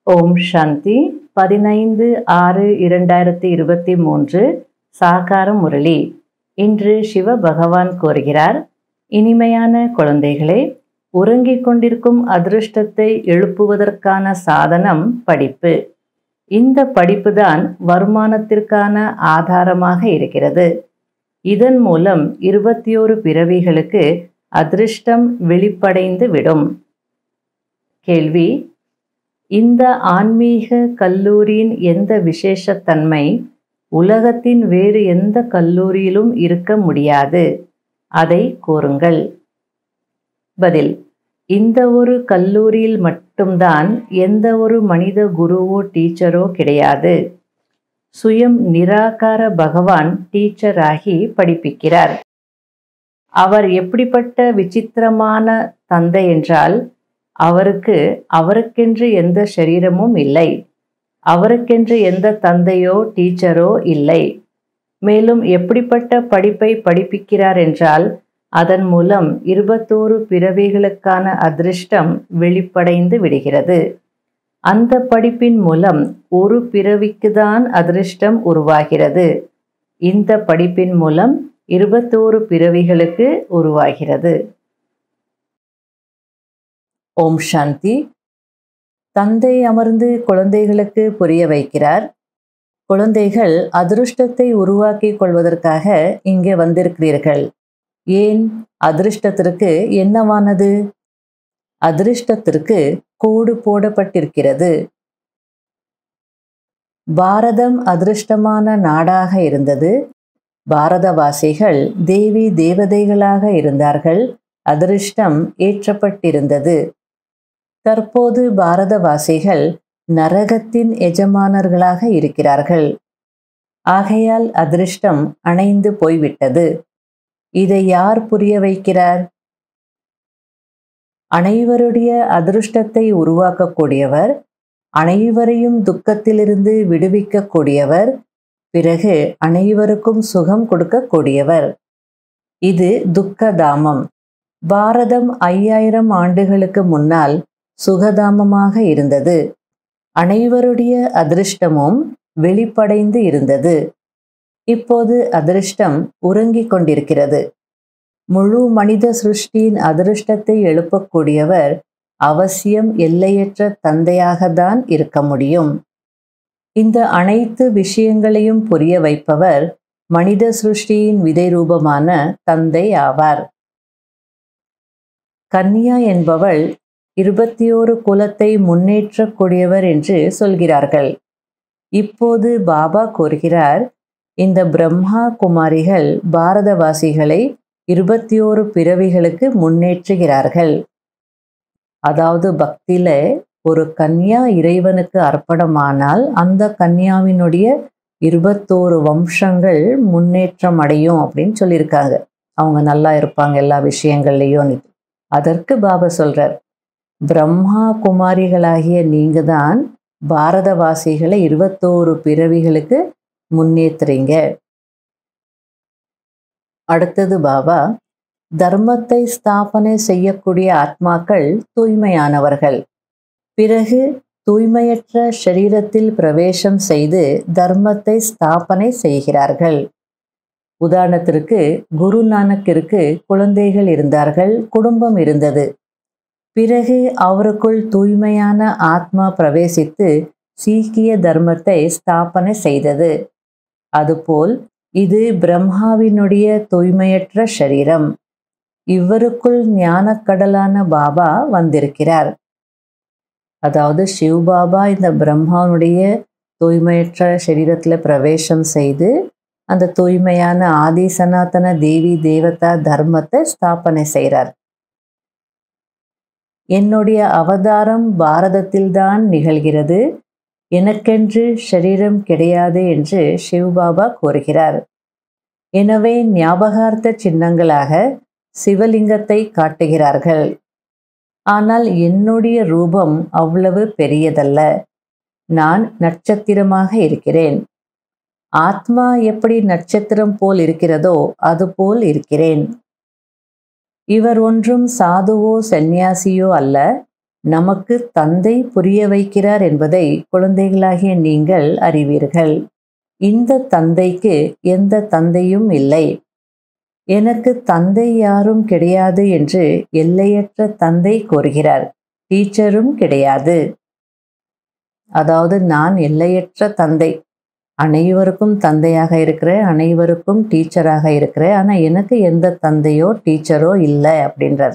ஓம் சாந்தி பதினைந்து ஆறு இரண்டாயிரத்தி இருபத்தி மூன்று சாகார முரளி இன்று சிவ பகவான் கூறுகிறார் இனிமையான குழந்தைகளே உறங்கிக் கொண்டிருக்கும் அதிருஷ்டத்தை எழுப்புவதற்கான சாதனம் படிப்பு இந்த படிப்புதான் வருமானத்திற்கான ஆதாரமாக இருக்கிறது இதன் மூலம் இருபத்தி ஓரு பிறவிகளுக்கு அதிருஷ்டம் வெளிப்படைந்து விடும் கேள்வி இந்த ஆன்மீக கல்லூரியின் எந்த விசேஷத்தன்மை உலகத்தின் வேறு எந்த கல்லூரியிலும் இருக்க முடியாது அதை கூறுங்கள் பதில் இந்த ஒரு கல்லூரியில் மட்டும்தான் எந்த ஒரு மனித குருவோ டீச்சரோ கிடையாது சுயம் நிராகார பகவான் டீச்சராகி படிப்பிக்கிறார் அவர் எப்படிப்பட்ட விசித்திரமான தந்தை என்றால் அவருக்கு அவருக்கென்று எந்த சரீரமும் இல்லை அவருக்கென்று எந்த தந்தையோ டீச்சரோ இல்லை மேலும் எப்படிப்பட்ட படிப்பை படிப்பிக்கிறார் என்றால் அதன் மூலம் இருபத்தோரு பிறவிகளுக்கான அதிர்ஷ்டம் வெளிப்படைந்து விடுகிறது அந்த படிப்பின் மூலம் ஒரு பிறவிக்கு தான் அதிர்ஷ்டம் உருவாகிறது இந்த படிப்பின் மூலம் இருபத்தோரு பிறவிகளுக்கு உருவாகிறது ஓம் சாந்தி தந்தை அமர்ந்து குழந்தைகளுக்கு புரிய வைக்கிறார் குழந்தைகள் அதிருஷ்டத்தை உருவாக்கிக் கொள்வதற்காக இங்கே வந்திருக்கிறீர்கள் ஏன் அதிருஷ்டத்திற்கு என்னவானது அதிருஷ்டத்திற்கு கோடு போடப்பட்டிருக்கிறது பாரதம் அதிருஷ்டமான நாடாக இருந்தது பாரதவாசிகள் தேவி தேவதைகளாக இருந்தார்கள் அதிருஷ்டம் ஏற்றப்பட்டிருந்தது தற்போது பாரதவாசிகள் நரகத்தின் எஜமானர்களாக இருக்கிறார்கள் ஆகையால் அதிருஷ்டம் அணைந்து போய்விட்டது இதை யார் புரிய வைக்கிறார் அனைவருடைய அதிருஷ்டத்தை உருவாக்கக்கூடியவர் அனைவரையும் துக்கத்திலிருந்து விடுவிக்கக்கூடியவர் பிறகு அனைவருக்கும் சுகம் கொடுக்கக்கூடியவர் இது துக்கதாமம் பாரதம் ஐயாயிரம் ஆண்டுகளுக்கு முன்னால் சுகதாமமாக இருந்தது அனைவருடைய அதிருஷ்டமும் வெளிப்படைந்து இருந்தது இப்போது அதிருஷ்டம் உறங்கிக் கொண்டிருக்கிறது முழு மனித சிருஷ்டியின் அதிருஷ்டத்தை எழுப்பக்கூடியவர் அவசியம் எல்லையற்ற தந்தையாகத்தான் இருக்க முடியும் இந்த அனைத்து விஷயங்களையும் புரிய வைப்பவர் மனித சிருஷ்டியின் விதை ரூபமான தந்தை ஆவார் கன்யா என்பவள் இருபத்தி ஓரு குலத்தை முன்னேற்றக்கூடியவர் என்று சொல்கிறார்கள் இப்போது பாபா கூறுகிறார் இந்த பிரம்மா குமாரிகள் பாரதவாசிகளை இருபத்தி ஓரு பிறவிகளுக்கு முன்னேற்றுகிறார்கள் அதாவது பக்தியில ஒரு கன்யா இறைவனுக்கு அர்ப்பணமானால் அந்த கன்யாவினுடைய இருபத்தோரு வம்சங்கள் முன்னேற்றம் அடையும் அப்படின்னு சொல்லியிருக்காங்க அவங்க நல்லா இருப்பாங்க எல்லா விஷயங்கள்லையும் அதற்கு பாபா சொல்றார் பிரம்மா குமாரிகளாகிய நீங்க தான் பாரதவாசிகளை இருபத்தோரு பிறவிகளுக்கு முன்னேற்றுறீங்க அடுத்தது பாபா தர்மத்தை ஸ்தாபனை செய்யக்கூடிய ஆத்மாக்கள் தூய்மையானவர்கள் பிறகு தூய்மையற்ற ஷரீரத்தில் பிரவேசம் செய்து தர்மத்தை ஸ்தாபனை செய்கிறார்கள் உதாரணத்திற்கு குரு நானக்கிற்கு குழந்தைகள் இருந்தார்கள் குடும்பம் இருந்தது பிறகு அவருக்குள் தூய்மையான ஆத்மா பிரவேசித்து சீக்கிய தர்மத்தை ஸ்தாபனை செய்தது அதுபோல் இது பிரம்மாவினுடைய தூய்மையற்ற சரீரம் இவருக்குள் ஞானக்கடலான பாபா வந்திருக்கிறார் அதாவது சிவ் பாபா இந்த பிரம்மாவுடைய தூய்மையற்ற சரீரத்தில் பிரவேசம் செய்து அந்த தூய்மையான ஆதி சனாதன தேவி தேவதா தர்மத்தை ஸ்தாபனை செய்கிறார் என்னுடைய அவதாரம் பாரதத்தில்தான் நிகழ்கிறது எனக்கென்று ஷரீரம் கிடையாது என்று சிவபாபா கூறுகிறார் எனவே ஞாபகார்த்த சின்னங்களாக சிவலிங்கத்தை காட்டுகிறார்கள் ஆனால் என்னுடைய ரூபம் அவ்வளவு பெரியதல்ல நான் நட்சத்திரமாக இருக்கிறேன் ஆத்மா எப்படி நட்சத்திரம் போல் இருக்கிறதோ அதுபோல் இருக்கிறேன் இவர் ஒன்றும் சாதுவோ சந்நியாசியோ அல்ல நமக்கு தந்தை புரிய வைக்கிறார் என்பதை குழந்தைகளாகிய நீங்கள் அறிவீர்கள் இந்த தந்தைக்கு எந்த தந்தையும் இல்லை எனக்கு தந்தை யாரும் கிடையாது என்று எல்லையற்ற தந்தை கூறுகிறார் டீச்சரும் கிடையாது அதாவது நான் எல்லையற்ற தந்தை அனைவருக்கும் தந்தையாக இருக்கிறேன் அனைவருக்கும் டீச்சராக இருக்கிறேன் ஆனால் எனக்கு எந்த தந்தையோ டீச்சரோ இல்லை அப்படின்றார்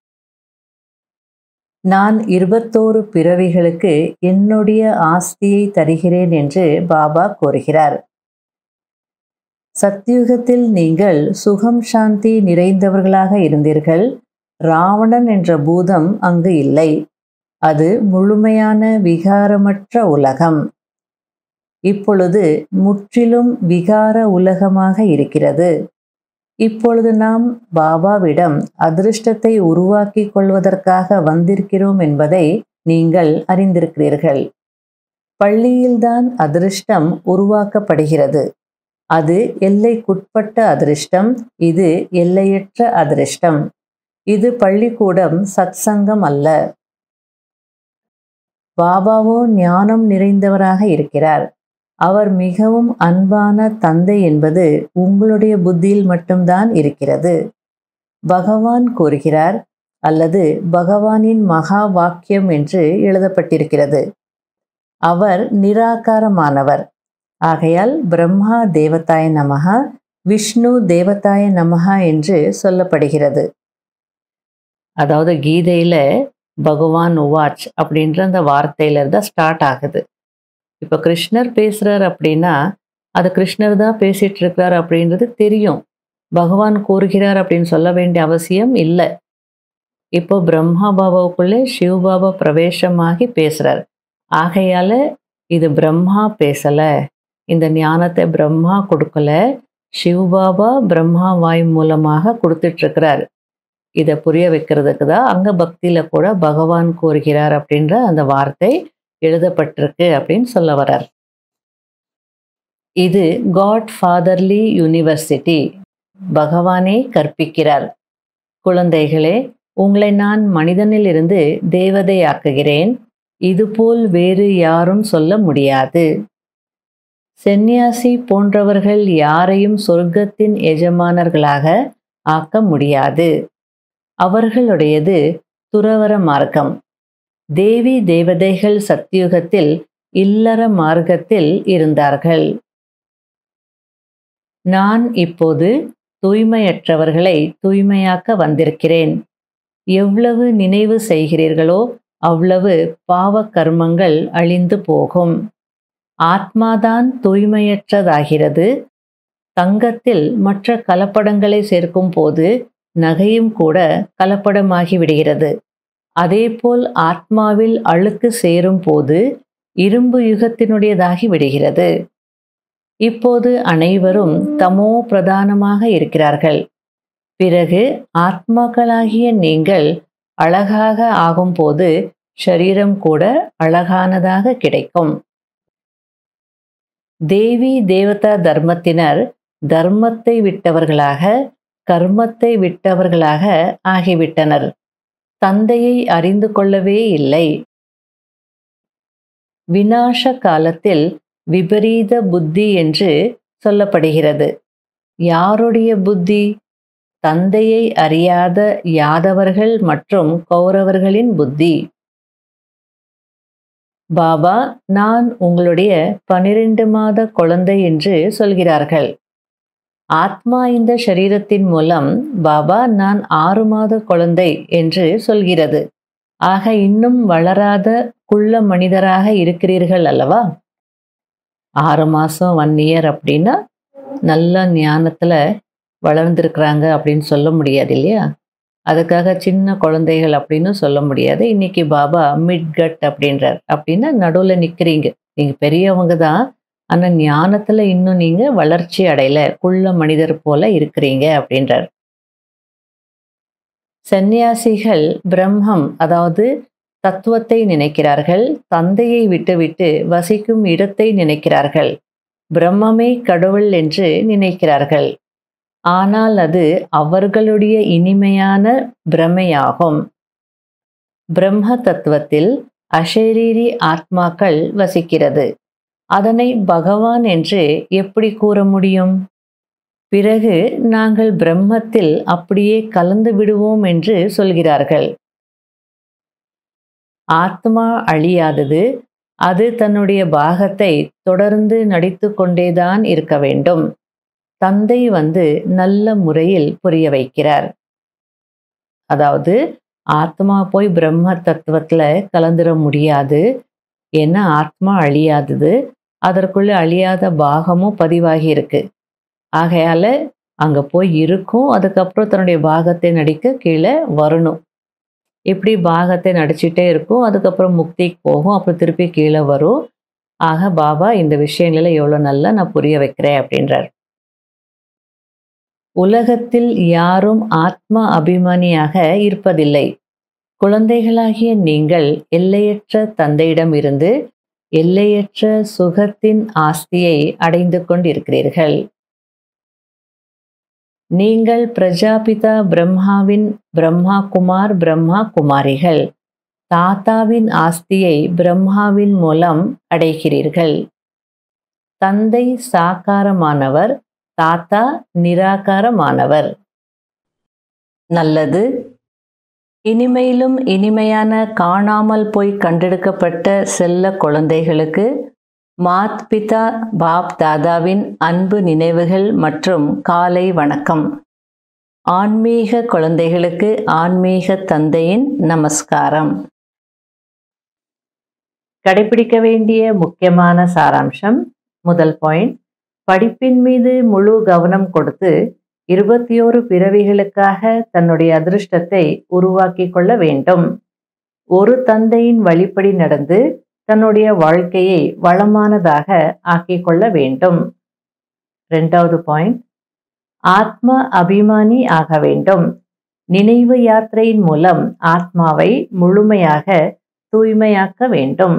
நான் இருபத்தோரு பிறவிகளுக்கு என்னுடைய ஆஸ்தியை தருகிறேன் என்று பாபா கூறுகிறார் சத்தியுகத்தில் நீங்கள் சுகம் சாந்தி நிறைந்தவர்களாக இருந்தீர்கள் ராவணன் என்ற பூதம் அங்கு இல்லை அது முழுமையான விகாரமற்ற உலகம் இப்பொழுது முற்றிலும் விகார உலகமாக இருக்கிறது இப்பொழுது நாம் பாபாவிடம் அதிருஷ்டத்தை உருவாக்கி கொள்வதற்காக வந்திருக்கிறோம் என்பதை நீங்கள் அறிந்திருக்கிறீர்கள் பள்ளியில்தான் அதிருஷ்டம் உருவாக்கப்படுகிறது அது எல்லைக்குட்பட்ட அதிருஷ்டம் இது எல்லையற்ற அதிருஷ்டம் இது பள்ளிக்கூடம் சத்சங்கம் அல்ல பாபாவோ ஞானம் நிறைந்தவராக இருக்கிறார் அவர் மிகவும் அன்பான தந்தை என்பது உங்களுடைய புத்தியில் மட்டும்தான் இருக்கிறது பகவான் கூறுகிறார் அல்லது பகவானின் மகா வாக்கியம் என்று எழுதப்பட்டிருக்கிறது அவர் நிராகாரமானவர் ஆகையால் பிரம்மா தேவதாய நமகா விஷ்ணு தேவதாய நமகா என்று சொல்லப்படுகிறது அதாவது கீதையில பகவான் உவாச் அப்படின்ற அந்த வார்த்தையில இருந்தா ஸ்டார்ட் ஆகுது இப்போ கிருஷ்ணர் பேசுறார் அப்படின்னா அது கிருஷ்ணர் தான் பேசிட்டு இருக்கிறார் அப்படின்றது தெரியும் பகவான் கூறுகிறார் அப்படின்னு சொல்ல வேண்டிய அவசியம் இல்லை இப்போ பிரம்மா பாபாவுக்குள்ளே சிவபாபா பிரவேசமாகி பேசுறார் ஆகையால இது பிரம்மா பேசல இந்த ஞானத்தை பிரம்மா கொடுக்கல சிவபாபா பிரம்மா வாய் மூலமாக கொடுத்துட்டு இருக்கிறார் இதை புரிய வைக்கிறதுக்கு தான் அங்க பக்தியில கூட பகவான் கூறுகிறார் அப்படின்ற அந்த வார்த்தை எழுதப்பட்டிருக்கு அப்படின்னு சொல்ல வர்றார் இது காட் ஃபாதர்லி யூனிவர்சிட்டி பகவானே கற்பிக்கிறார் குழந்தைகளே உங்களை நான் மனிதனிலிருந்து தேவதையாக்குகிறேன் இதுபோல் வேறு யாரும் சொல்ல முடியாது செந்நியாசி போன்றவர்கள் யாரையும் சொர்க்கத்தின் எஜமானர்களாக ஆக்க முடியாது அவர்களுடையது துறவர மார்க்கம் தேவி தேவதைகள் சத்தியுகத்தில் இல்லற மார்க்கத்தில் இருந்தார்கள் நான் இப்போது தூய்மையற்றவர்களை தூய்மையாக்க வந்திருக்கிறேன் எவ்வளவு நினைவு செய்கிறீர்களோ அவ்வளவு பாவ கர்மங்கள் அழிந்து போகும் ஆத்மாதான் தூய்மையற்றதாகிறது தங்கத்தில் மற்ற கலப்படங்களை சேர்க்கும் போது நகையும் கூட கலப்படமாகி விடுகிறது அதேபோல் ஆத்மாவில் அழுக்கு சேரும் போது இரும்பு யுகத்தினுடையதாகி விடுகிறது இப்போது அனைவரும் தமோ பிரதானமாக இருக்கிறார்கள் பிறகு ஆத்மாக்களாகிய நீங்கள் அழகாக ஆகும்போது ஷரீரம் கூட அழகானதாக கிடைக்கும் தேவி தேவதா தர்மத்தினர் தர்மத்தை விட்டவர்களாக கர்மத்தை விட்டவர்களாக ஆகிவிட்டனர் தந்தையை அறிந்து கொள்ளவே இல்லை வினாச காலத்தில் விபரீத புத்தி என்று சொல்லப்படுகிறது யாருடைய புத்தி தந்தையை அறியாத யாதவர்கள் மற்றும் கௌரவர்களின் புத்தி பாபா நான் உங்களுடைய பனிரெண்டு மாத குழந்தை என்று சொல்கிறார்கள் ஆத்மா இந்த சரீரத்தின் மூலம் பாபா நான் ஆறு மாத குழந்தை என்று சொல்கிறது ஆக இன்னும் வளராத குள்ள மனிதராக இருக்கிறீர்கள் அல்லவா ஆறு மாதம் ஒன் இயர் அப்படின்னா நல்ல ஞானத்தில் வளர்ந்துருக்குறாங்க அப்படின்னு சொல்ல முடியாது இல்லையா அதுக்காக சின்ன குழந்தைகள் அப்படின்னு சொல்ல முடியாது இன்னைக்கு பாபா மிட்கட் அப்படின்றார் அப்படின்னா நடுவில் நிற்கிறீங்க நீங்கள் பெரியவங்க தான் ஆனால் ஞானத்தில் இன்னும் நீங்கள் வளர்ச்சி அடையல குள்ள மனிதர் போல இருக்கிறீங்க அப்படின்றார் சந்நியாசிகள் பிரம்மம் அதாவது தத்துவத்தை நினைக்கிறார்கள் தந்தையை விட்டுவிட்டு வசிக்கும் இடத்தை நினைக்கிறார்கள் பிரம்மமே கடவுள் என்று நினைக்கிறார்கள் ஆனால் அது அவர்களுடைய இனிமையான பிரமையாகும் பிரம்ம தத்துவத்தில் அஷரீரி ஆத்மாக்கள் வசிக்கிறது அதனை பகவான் என்று எப்படி கூற முடியும் பிறகு நாங்கள் பிரம்மத்தில் அப்படியே கலந்து விடுவோம் என்று சொல்கிறார்கள் ஆத்மா அழியாதது அது தன்னுடைய பாகத்தை தொடர்ந்து நடித்து கொண்டேதான் இருக்க வேண்டும் தந்தை வந்து நல்ல முறையில் புரிய வைக்கிறார் அதாவது ஆத்மா போய் பிரம்ம தத்துவத்துல கலந்துட முடியாது ஏன்னா ஆத்மா அழியாதது அதற்குள்ள அழியாத பாகமும் பதிவாகி இருக்கு ஆகையால அங்க போய் இருக்கும் அதுக்கப்புறம் தன்னுடைய பாகத்தை நடிக்க கீழே வரணும் இப்படி பாகத்தை நடிச்சிட்டே இருக்கும் அதுக்கப்புறம் முக்திக்கு போகும் அப்புறம் திருப்பி கீழே வரும் ஆக பாபா இந்த விஷயங்களை எவ்வளோ நல்லா நான் புரிய வைக்கிறேன் அப்படின்றார் உலகத்தில் யாரும் ஆத்ம அபிமானியாக இருப்பதில்லை குழந்தைகளாகிய நீங்கள் எல்லையற்ற தந்தையிடம் இருந்து எல்லையற்ற சுகத்தின் ஆஸ்தியை அடைந்து கொண்டிருக்கிறீர்கள் நீங்கள் பிரஜாபிதா பிரம்மாவின் பிரம்மா குமார் பிரம்மா குமாரிகள் தாத்தாவின் ஆஸ்தியை பிரம்மாவின் மூலம் அடைகிறீர்கள் தந்தை சாக்காரமானவர் தாத்தா நிராகாரமானவர் நல்லது இனிமையிலும் இனிமையான காணாமல் போய் கண்டெடுக்கப்பட்ட செல்ல குழந்தைகளுக்கு மாத் பிதா பாப் தாதாவின் அன்பு நினைவுகள் மற்றும் காலை வணக்கம் ஆன்மீக குழந்தைகளுக்கு ஆன்மீக தந்தையின் நமஸ்காரம் கடைபிடிக்க வேண்டிய முக்கியமான சாராம்சம் முதல் பாயிண்ட் படிப்பின் மீது முழு கவனம் கொடுத்து இருபத்தி ஓரு பிறவிகளுக்காக தன்னுடைய அதிருஷ்டத்தை உருவாக்கி கொள்ள வேண்டும் ஒரு தந்தையின் வழிப்படி நடந்து தன்னுடைய வாழ்க்கையை வளமானதாக ஆக்கிக் கொள்ள வேண்டும் ரெண்டாவது பாயிண்ட் ஆத்ம அபிமானி ஆக வேண்டும் நினைவு யாத்திரையின் மூலம் ஆத்மாவை முழுமையாக தூய்மையாக்க வேண்டும்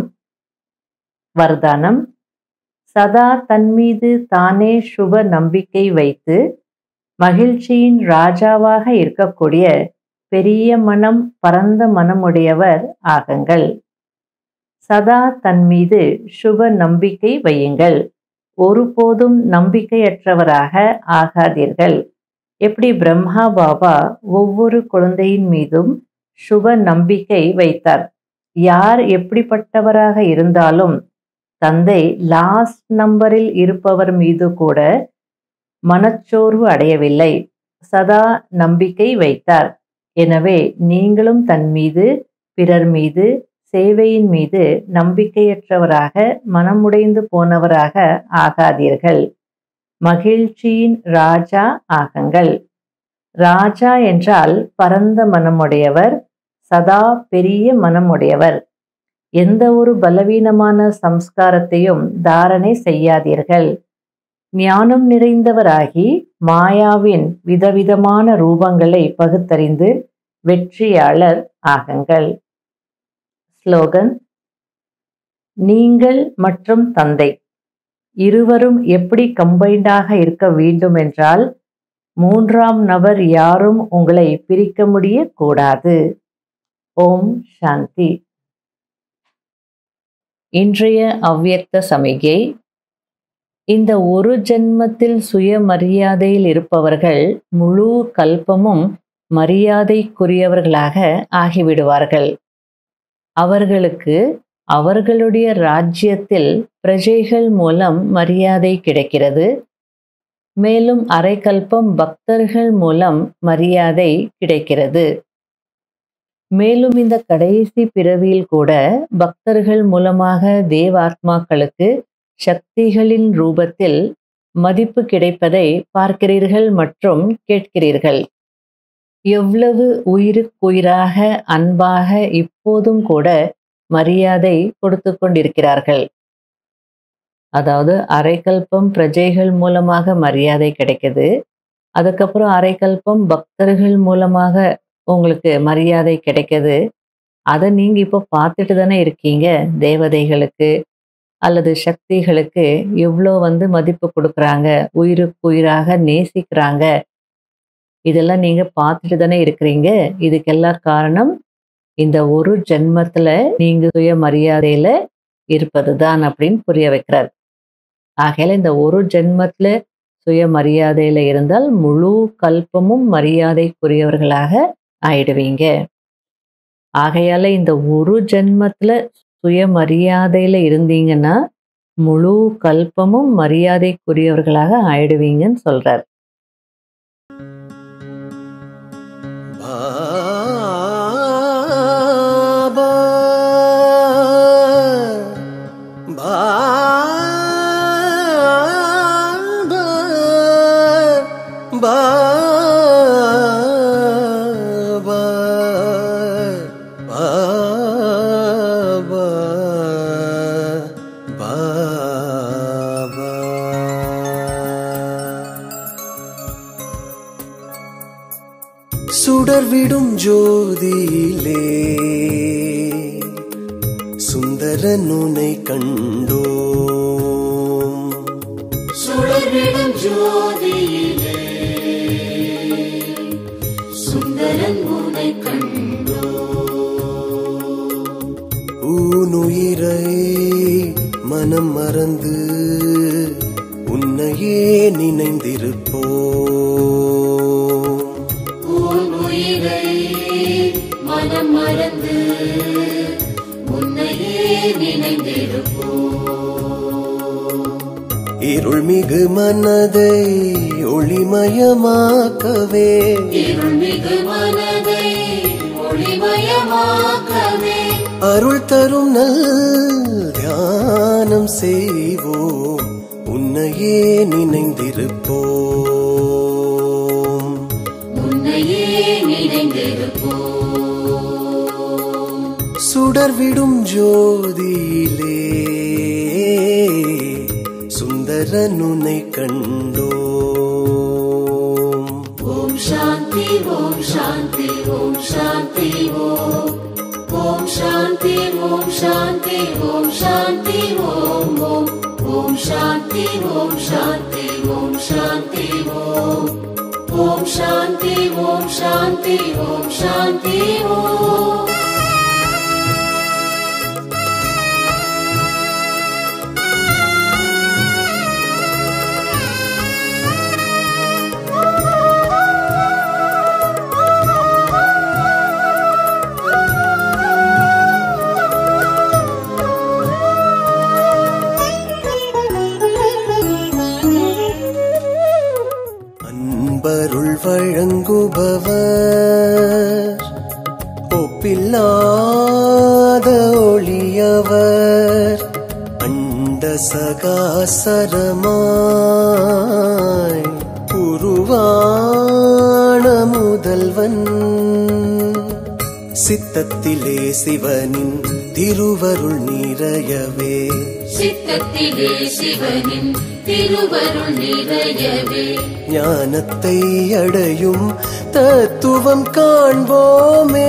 வர்தானம் சதா தன்மீது தானே சுப நம்பிக்கை வைத்து மகிழ்ச்சியின் ராஜாவாக இருக்கக்கூடிய பெரிய மனம் பரந்த மனமுடையவர் ஆகுங்கள் சதா தன் மீது சுப நம்பிக்கை வையுங்கள் ஒருபோதும் நம்பிக்கையற்றவராக ஆகாதீர்கள் எப்படி பிரம்மா பாபா ஒவ்வொரு குழந்தையின் மீதும் சுப நம்பிக்கை வைத்தார் யார் எப்படிப்பட்டவராக இருந்தாலும் தந்தை லாஸ்ட் நம்பரில் இருப்பவர் மீது கூட மனச்சோர்வு அடையவில்லை சதா நம்பிக்கை வைத்தார் எனவே நீங்களும் தன் மீது பிறர் மீது சேவையின் மீது நம்பிக்கையற்றவராக மனமுடைந்து போனவராக ஆகாதீர்கள் மகிழ்ச்சியின் ராஜா ஆகுங்கள் ராஜா என்றால் பரந்த மனமுடையவர் சதா பெரிய மனமுடையவர் எந்த ஒரு பலவீனமான சம்ஸ்காரத்தையும் தாரணை செய்யாதீர்கள் ஞானம் நிறைந்தவராகி மாயாவின் விதவிதமான ரூபங்களை பகுத்தறிந்து வெற்றியாளர் ஆகுங்கள் ஸ்லோகன் நீங்கள் மற்றும் தந்தை இருவரும் எப்படி கம்பைண்டாக இருக்க வேண்டும் என்றால் மூன்றாம் நபர் யாரும் உங்களை பிரிக்க முடியக்கூடாது ஓம் சாந்தி இன்றைய அவ்வியக்த சமிகை இந்த ஒரு ஜென்மத்தில் சுயமரியாதையில் இருப்பவர்கள் முழு கல்பமும் மரியாதைக்குரியவர்களாக ஆகிவிடுவார்கள் அவர்களுக்கு அவர்களுடைய ராஜ்யத்தில் பிரஜைகள் மூலம் மரியாதை கிடைக்கிறது மேலும் அரைக்கல்பம் பக்தர்கள் மூலம் மரியாதை கிடைக்கிறது மேலும் இந்த கடைசி பிறவியில் கூட பக்தர்கள் மூலமாக தேவாத்மாக்களுக்கு சக்திகளின் ரூபத்தில் மதிப்பு கிடைப்பதை பார்க்கிறீர்கள் மற்றும் கேட்கிறீர்கள் எவ்வளவு உயிருக்குயிராக அன்பாக இப்போதும் கூட மரியாதை கொடுத்து கொண்டிருக்கிறார்கள் அதாவது அரைக்கல்பம் பிரஜைகள் மூலமாக மரியாதை கிடைக்குது அதுக்கப்புறம் அரைக்கல்பம் பக்தர்கள் மூலமாக உங்களுக்கு மரியாதை கிடைக்குது அதை நீங்க இப்போ பார்த்துட்டு தானே இருக்கீங்க தேவதைகளுக்கு அல்லது சக்திகளுக்கு எவ்வளோ வந்து மதிப்பு கொடுக்குறாங்க உயிருக்கு உயிராக நேசிக்கிறாங்க இதெல்லாம் நீங்க பார்த்துட்டு தானே இருக்கிறீங்க இதுக்கெல்லாம் காரணம் இந்த ஒரு ஜென்மத்துல நீங்க சுயமரியாதையில இருப்பதுதான் அப்படின்னு புரிய வைக்கிறார் ஆகையால இந்த ஒரு ஜென்மத்துல சுயமரியாதையில இருந்தால் முழு கல்பமும் மரியாதைக்குரியவர்களாக ஆயிடுவீங்க ஆகையால இந்த ஒரு ஜென்மத்துல சுயமரியாதையில இருந்தீங்கன்னா முழு கல்பமும் மரியாதைக்குரியவர்களாக ஆயிடுவீங்கன்னு சொல்றார் பாபா பாபா பாபா பாபா பாபா சுடர்விடும் ஜோதியிலே சுந்தர நுனை கண்டோம் சுடர்விடும் ஜோதியிலே சுந்தரன் உனை கண்டோ ஊனுயிரை மனம் மறந்து உன்னையே நினைந்திருப்போம் உன் உயிரை மனம் மறந்து உன்னையே நினைந்திருப்போ இருள்மிகு மனதை ஒளிமயமாக்கவே இருள் மிகு மனதை ஒளிமயமாக்கவே அருள் தரும் நல் தியானம் செய்வோம் உன்னையே நினைந்திருப்போம் உன்னையே நினைந்திருப்போ சுடர்விடும் ஜோதியிலே சுந்தர நுனை கண்டோம் ஓம் சாந்தி ஓம் சாந்தி ஓம் சாந்தி ஓம் ஓம் சாந்தி ஓம் சாந்தி ஓம் சாந்தி ஓம் ஓம் ஓம் சாந்தி ஓம் சாந்தி ஓம் சாந்தி ஓம் ஓம் சாந்தி ஓம் சாந்தி ஓம் சாந்தி ஓம் அன்பருள் வழங்குபவர் ஒப்பில்லாத ஒளியவர் அண்ட சகாசரமாய் உருவான முதல்வன் சித்தத்திலே சிவனின் திருவருள் நிறையவே சித்தத்திலே சிவனின் திருவருள் நிறையவே ஞானத்தை அடையும் தத்துவம் காண்போமே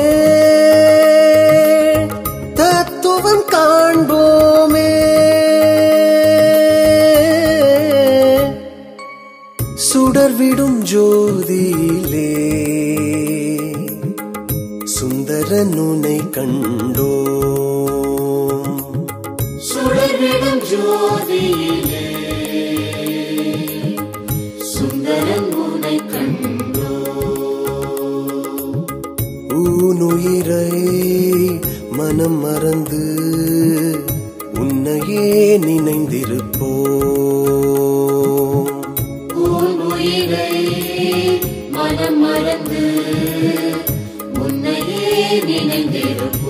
தத்துவம் காண்போமே சுடர்விடும் ஜோதியிலே சுந்தர நுனை கண்டோம் சுடர்விடும் ஜோதியிலே சுந்தரன் உனை கண்டோ ஊனுயிரை மனம் மறந்து உன்னையே நினைந்திருப்போம் உன் உயிரை மனம் மறந்து உன்னையே நினைந்திருப்போ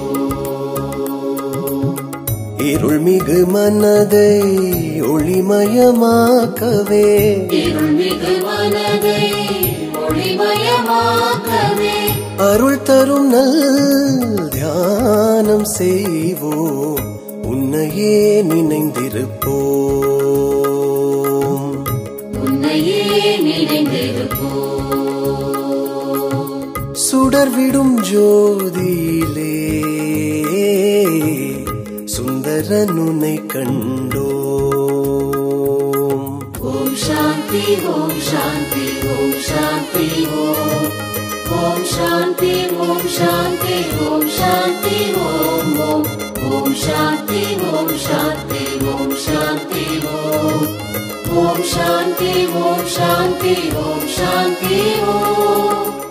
இருள்மிகு மனதை ஒளிமயமாக்கவே இருள் மிகு மனதை ஒளிமயமாக்கவே அருள் தரும் நல் தியானம் செய்வோம் உன்னையே நினைந்திருப்போம் உன்னையே நினைந்திருப்போ சுடர்விடும் ஜோதியிலே சுந்தர நுனை கண்டோம் ஓம் சாந்தி ஓம் சாந்தி ஓம் சாந்தி ஓம் ஓம் சாந்தி ஓம் சாந்தி ஓம் சாந்தி ஓம் ஓம் ஓம் சாந்தி ஓம் சாந்தி ஓம் சாந்தி ஓம் ஓம் சாந்தி ஓம் சாந்தி ஓம் சாந்தி ஓம்